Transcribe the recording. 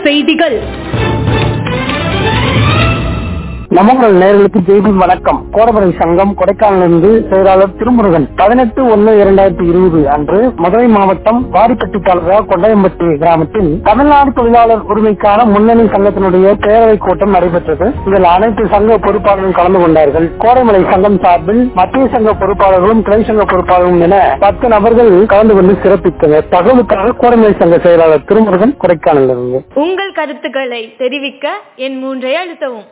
செய்திகள் நமங்கள் நேர்களுக்கு ஜெய்பி வணக்கம் கோடபரை சங்கம் கொடைக்கானலிருந்து செயலாளர் திருமுருகன் பதினெட்டு ஒன்னு இரண்டாயிரத்தி இருபது அன்று மதுரை மாவட்டம் வாரிப்பட்டி தாலுகா கொண்டையம்பட்டி கிராமத்தில் தமிழ்நாடு தொழிலாளர் உரிமைக்கான முன்னணி சங்கத்தினுடைய பேரவைக் கூட்டம் நடைபெற்றது இதில் அனைத்து சங்க பொறுப்பாளர்களும் கலந்து கொண்டார்கள் கோடைமலை சங்கம் சார்பில் மத்திய சங்க பொறுப்பாளர்களும் கிளை சங்க பொறுப்பாளர்களும் என பத்து நபர்கள் கலந்து கொண்டு சிறப்பித்தனர் தகவலுக்காக கோடைமலை சங்க செயலாளர் திருமுருகன் கொடைக்கானலிருந்து உங்கள் கருத்துக்களை தெரிவிக்க என் மூன்றை அழுத்தவும்